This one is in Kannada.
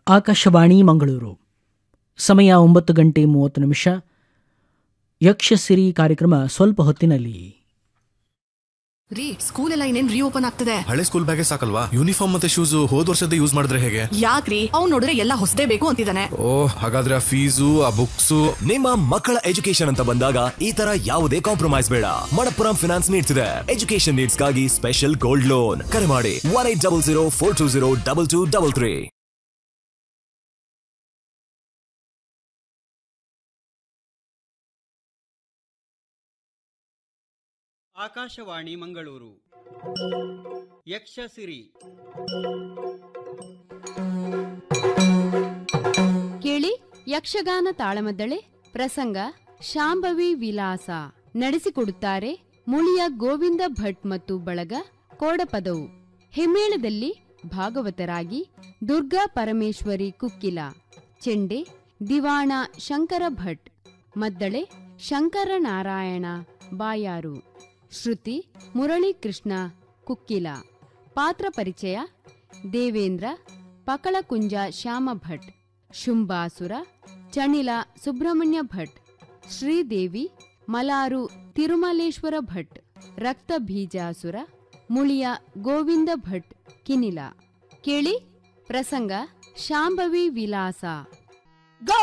ಆಕಾಶವಾಣಿ ಮಂಗಳೂರು ಸಮಯ ಒಂಬತ್ತು ಗಂಟೆ ಮೂವತ್ತು ನಿಮಿಷ ಯಕ್ಷಸಿರಿ ಕಾರ್ಯಕ್ರಮ ಸ್ವಲ್ಪ ಹೊತ್ತಿನಲ್ಲಿ ರೀ ಸ್ಕೂಲ್ ಎಲ್ಲ ಇನ್ನೇನ್ ರೀಓಪನ್ ಆಗ್ತದೆ ಹಳೆ ಸ್ಕೂಲ್ ಬ್ಯಾಗೇ ಸಾಕಲ್ವಾ ಯೂನಿಫಾರ್ಮ್ ಮತ್ತೆ ಶೂಸ್ ಹೋದ್ ವರ್ಷದ ಯೂಸ್ ಮಾಡಿದ್ರೆ ಹೇಗೆ ಯಾಕ್ರಿ ಅವ್ನ್ ನೋಡಿದ್ರೆ ಎಲ್ಲ ಹೊಸದೇ ಬೇಕು ಅಂತಿದ್ದಾನೆ ಓ ಹಾಗಾದ್ರೆ ಆ ಫೀಸು ಆ ಬುಕ್ಸು ನಿಮ್ಮ ಮಕ್ಕಳ ಎಜುಕೇಶನ್ ಅಂತ ಬಂದಾಗ ಈ ತರ ಯಾವುದೇ ಕಾಂಪ್ರಮೈಸ್ ಬೇಡ ಮಣಪ್ಪುರಂ ಫಿನಾನ್ಸ್ ನೀಡ್ಸ್ ಇದೆ ಎಜುಕೇಶನ್ ನೀಡ್ಸ್ ಗಾಗಿ ಸ್ಪೆಷಲ್ ಗೋಲ್ಡ್ ಲೋನ್ ಕರೆ ಮಾಡಿ one eight double zero four two zero double two double three Akashvani Mangaluru Yakshasiri ಕೇಳಿ ಯಕ್ಷಗಾನ ತಾಳಮದ್ದಳೆ ಪ್ರಸಂಗ ಶಾಂಭವಿ ವಿಲಾಸ ನಡೆಸಿಕೊಡುತ್ತಾರೆ ಮುಳಿಯ ಗೋವಿಂದ ಭಟ್ ಮತ್ತು ಬಳಗ ಕೋಡಪದವು ಹಿಮ್ಮೇಳದಲ್ಲಿ ಭಾಗವತರಾಗಿ ದುರ್ಗಾ ಪರಮೇಶ್ವರಿ ಕುಕ್ಕಿಲ ಚೆಂಡೆ ದಿವಾಣ ಶಂಕರ ಭಟ್ ಮದ್ದಳೆ ಶಂಕರನಾರಾಯಣ ಬಾಯಾರು ಶ್ರುತಿ ಮುರಳೀಕೃಷ್ಣ ಕುಕ್ಕಿಲ ಪಾತ್ರ ಪರಿಚಯ ದೇವೇಂದ್ರ ಪಕಳಕುಂಜ ಶ್ಯಾಮ ಭಟ್ ಶುಂಭಾಸುರ ಚಣಿಲ ಸುಬ್ರಹ್ಮಣ್ಯ ಭಟ್ ಶ್ರೀದೇವಿ ಮಲಾರು ತಿರುಮಲೇಶ್ವರ ಭಟ್ ರಕ್ತ ಬೀಜಾಸುರ ಮುಳಿಯ ಗೋವಿಂದ ಭಟ್ ಕಿನಿಲ ಕೇಳಿ ಪ್ರಸಂಗ ಶಾಂಭವಿ ವಿಲಾಸ